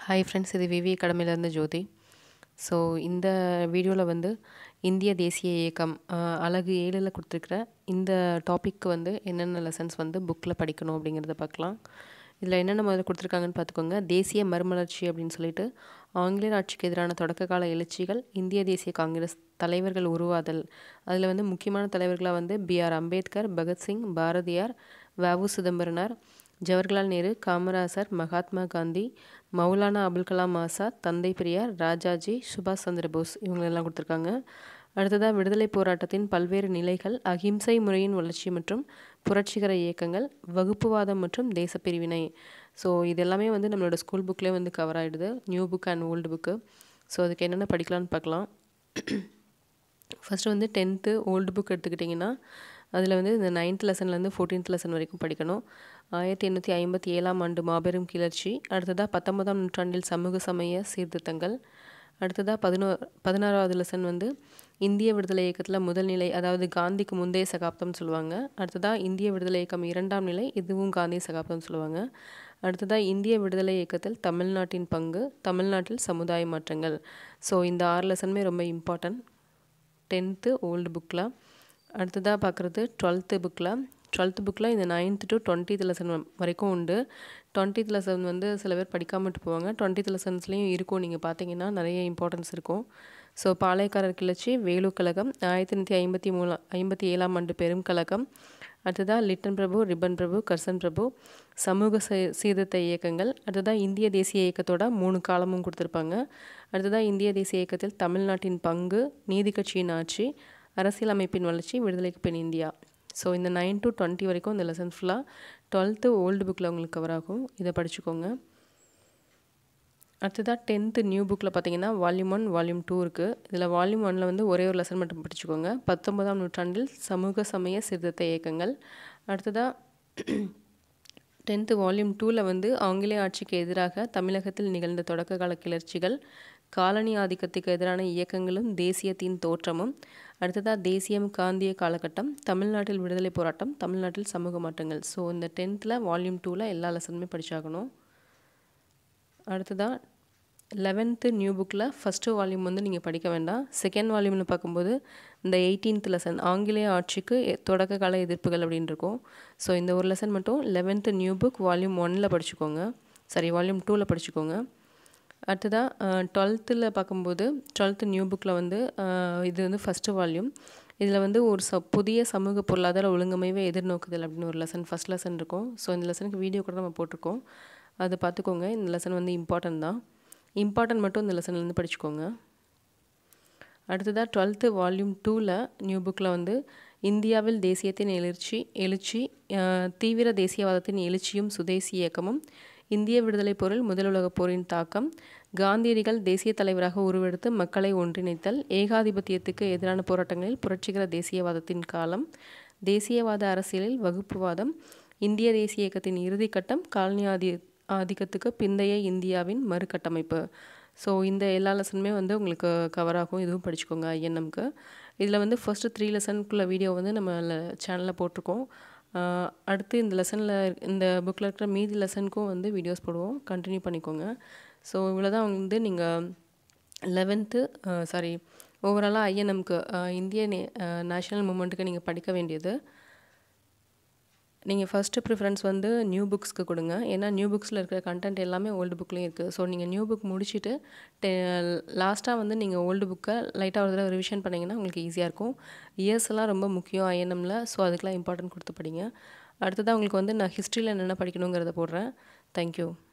hi friends இது விவி அகாடமிலேருந்து ஜோதி so இந்த வீடியோவில் வந்து இந்திய தேசிய இயக்கம் அஹ், அலகு ஏழில் கொடுத்துருக்குற இந்த டாபிக்கு வந்து என்னென்ன லெசன்ஸ் வந்து புக்கில் படிக்கணும் அப்படிங்கிறத பார்க்கலாம் இதில் என்னென்ன முதல்ல கொடுத்துருக்காங்கன்னு பார்த்துக்கோங்க தேசிய மறுமலர்ச்சி அப்படின்னு சொல்லிட்டு ஆங்கிலேயர் ஆட்சிக்கு எதிரான தொடக்க கால எழுச்சிகள் இந்திய தேசிய காங்கிரஸ் தலைவர்கள் உருவாதல் அதில் வந்து முக்கியமான தலைவர்களாக வந்து பிஆர் அம்பேத்கர் பகத்சிங் பாரதியார் வவு சிதம்பரனார் ஜவஹர்லால் நேரு காமராசர் மகாத்மா காந்தி மௌலானா அபுல் கலாம் ஆசாத் தந்தை பெரியார் ராஜாஜி சுபாஷ் சந்திர போஸ் இவங்களெல்லாம் கொடுத்துருக்காங்க அடுத்ததாக விடுதலை போராட்டத்தின் பல்வேறு நிலைகள் அகிம்சை முறையின் வளர்ச்சி மற்றும் புரட்சிகர இயக்கங்கள் வகுப்புவாதம் மற்றும் தேசப்பிரிவினை ஸோ இது எல்லாமே வந்து நம்மளோட ஸ்கூல் புக்லேயே வந்து கவர் ஆகிடுது new book and old book so அதுக்கு என்னென்ன படிக்கலாம்னு பார்க்கலாம் ஃபஸ்ட்டு வந்து டென்த்து ஓல்டு புக் எடுத்துக்கிட்டிங்கன்னா அதில் வந்து இந்த நைன்த் லெசன்லேருந்து ஃபோர்டீன்த் லெசன் வரைக்கும் படிக்கணும் ஆயிரத்தி எண்ணூற்றி ஐம்பத்தி ஏழாம் ஆண்டு மாபெரும் கிளர்ச்சி அடுத்ததாக பத்தொன்பதாம் நூற்றாண்டில் சமூக சமய சீர்திருத்தங்கள் அடுத்ததாக பதினோ பதினாறாவது லெசன் வந்து இந்திய விடுதலை இயக்கத்தில் முதல் நிலை அதாவது காந்திக்கு முந்தைய சகாப்தம்னு சொல்லுவாங்க அடுத்ததாக இந்திய விடுதலை இயக்கம் இரண்டாம் நிலை இதுவும் காந்தி சகாப்தம்னு சொல்லுவாங்க அடுத்ததாக இந்திய விடுதலை இயக்கத்தில் தமிழ்நாட்டின் பங்கு தமிழ்நாட்டில் சமுதாய மாற்றங்கள் ஸோ இந்த ஆறு லெசனுமே ரொம்ப இம்பார்ட்டன்ட் டென்த்து ஓல்டு புக்கில் அடுத்ததாக பார்க்குறது டுவெல்த்து புக்கில் டுவெல்த்து புக்கில் இந்த நைன்த்து டு டுவெண்ட்டித் லெசன் வரைக்கும் உண்டு டுவெண்ட்டித் லெசன் வந்து சில பேர் படிக்காமட்டு போவாங்க டுவெண்ட்டித் லெசன்ஸ்லேயும் இருக்கும் நீங்கள் பார்த்தீங்கன்னா நிறைய இம்பார்ட்டன்ஸ் இருக்கும் ஸோ பாளையக்காரர் கிளர்ச்சி வேலூர் கழகம் ஆயிரத்தி எண்ணூற்றி ஐம்பத்தி மூணு ஐம்பத்தி ஏழாம் ஆண்டு பெரும் கழகம் அடுத்ததாக லிட்டன் பிரபு ரிப்பன் பிரபு கர்சன் பிரபு சமூக சீ- சீர்திருத்த இயக்கங்கள் அடுத்ததாக இந்திய தேசிய இயக்கத்தோட மூணு காலமும் கொடுத்துருப்பாங்க அடுத்ததாக இந்திய தேசிய இயக்கத்தில் தமிழ்நாட்டின் பங்கு நீதி கட்சியின் ஆட்சி அரசியல் அமைப்பின் வளர்ச்சி விடுதலைக்கு பின் இந்தியா ஸோ இந்த நைன் டு டுவெண்ட்டி வரைக்கும் இந்த லெசன் ஃபுல்லாக டுவெல்த்து ஓல்டு புக்கில் உங்களுக்கு கவர் ஆகும் இதை படிச்சுக்கோங்க அடுத்ததாக டென்த்து நியூ புக்கில் பார்த்தீங்கன்னா வால்யூம் ஒன் வால்யூம் டூ இருக்குது இதில் வால்யூம் ஒனில் வந்து ஒரே ஒரு லெசன் மட்டும் படிச்சுக்கோங்க பத்தொன்பதாம் நூற்றாண்டில் சமூக சமய சீர்திருத்த இயக்கங்கள் அடுத்ததாக டென்த்து வால்யூம் டூவில் வந்து ஆங்கிலேய ஆட்சிக்கு எதிராக தமிழகத்தில் நிகழ்ந்த தொடக்க கால கிளர்ச்சிகள் காலனி ஆதிக்கத்துக்கு எதிரான இயக்கங்களும் தேசியத்தின் தோற்றமும் அடுத்ததாக தேசியம் காந்திய காலகட்டம் தமிழ்நாட்டில் விடுதலை போராட்டம் தமிழ்நாட்டில் சமூக மாற்றங்கள் ஸோ இந்த டென்த்தில் வால்யூம் டூவில் எல்லா லெசனுமே படிச்சாகணும் அடுத்ததாக லெவன்த்து நியூ புக்கில் ஃபஸ்ட்டு வால்யூம் வந்து நீங்கள் படிக்க வேண்டாம் செகண்ட் வால்யூமில் பார்க்கும்போது இந்த எயிட்டீன்த் லெசன் ஆங்கிலேய ஆட்சிக்கு எ- தொடக்க கால எதிர்ப்புகள் அப்படின்னு இருக்கும் ஸோ இந்த ஒரு லெசன் மட்டும் லெவன்த்து நியூ புக் வால்யூம் ஒனில் படிச்சுக்கோங்க சாரி வால்யூம் டூவில் படிச்சுக்கோங்க அடுத்ததாக டுவெல்த்தில் பார்க்கும்போது டுவெல்த்து நியூ புக்கில் வந்து அஹ், இது வந்து ஃபஸ்ட்டு வால்யூம் இதில் வந்து ஒரு ச புதிய சமூக பொருளாதார ஒழுங்கமைவை எதிர்நோக்குதல் அப்படின்னு ஒரு லெசன் ஃபஸ்ட் லெசன் இருக்கும் ஸோ இந்த லெசனுக்கு வீடியோ கூட நம்ம போட்டிருக்கோம் அதை பார்த்துக்கோங்க இந்த லெசன் வந்து இம்பார்ட்டன்ட் தான் இம்பார்ட்டன்ட் மட்டும் இந்த லெசன்லேருந்து படிச்சுக்கோங்க அடுத்ததாக டுவெல்த்து வால்யூம் டூவில் நியூ புக்கில் வந்து இந்தியாவில் தேசியத்தின் எழுச்சி எழுச்சி அஹ், தீவிர தேசியவாதத்தின் எழுச்சியும் சுதேசி இயக்கமும் இந்திய விடுதலை போரில் முதல் உலகப் போரின் தாக்கம் காந்தியடிகள் தேசிய தலைவராக உருவெடுத்து மக்களை ஒன்றிணைத்தல் ஏகாதிபத்தியத்துக்கு எதிரான போராட்டங்களில் புரட்சிகர தேசியவாதத்தின் காலம் தேசியவாத அரசியலில் வகுப்புவாதம் இந்திய தேசிய இயக்கத்தின் இறுதிக்கட்டம் காலனி ஆதி ஆதிக்கத்துக்கு பிந்தைய இந்தியாவின் மறுகட்டமைப்பு ஸோ இந்த எல்லா லெசனுமே வந்து உங்களுக்கு கவர் ஆகும் இதுவும் படிச்சுக்கோங்க ஐஎன்எம்க்கு இதில் வந்து ஃபர்ஸ்ட் த்ரீ லெசனுக்குள்ள வீடியோ வந்து நம்ம சேனலில் போட்டிருக்கோம் ஆஹ் அடுத்து இந்த லெசனில் இந்த புக்கில் இருக்கிற மீதி லெசனுக்கும் வந்து வீடியோஸ் போடுவோம் கண்டினியூ பண்ணிக்கோங்க ஸோ இவ்வளோதான் வந்து நீங்கள் லெவன்த்து சாரி ஓவராலாக ஐஎன்எம்க்கு இந்திய நேஷ்னல் மூமெண்ட்டுக்கு நீங்கள் படிக்க வேண்டியது நீங்கள் ஃபஸ்ட்டு ப்ரிஃபரன்ஸ் வந்து நியூ புக்ஸ்க்கு கொடுங்க ஏன்னா நியூ புக்ஸில் இருக்கிற கண்டென்ட் எல்லாமே ஓல்டு புக்லேயும் இருக்குது ஸோ நீங்கள் நியூ புக் முடிச்சுட்டு டெ லாஸ்ட்டாக வந்து நீங்கள் ஓல்டு புக்கை லைட்டாக ஒரு தடவை ரிவிஷன் பண்ணிங்கன்னா உங்களுக்கு ஈஸியாக இருக்கும் இயர்ஸ் எல்லாம் ரொம்ப முக்கியம் ஐஎன்எம்மில் ஸோ அதுக்கெலாம் இம்பார்ட்டன்ட் கொடுத்து படிங்க அடுத்ததாக உங்களுக்கு வந்து நான் ஹிஸ்ட்ரியில் என்னென்ன படிக்கணுங்கிறத போடுறேன் தேங்க்யூ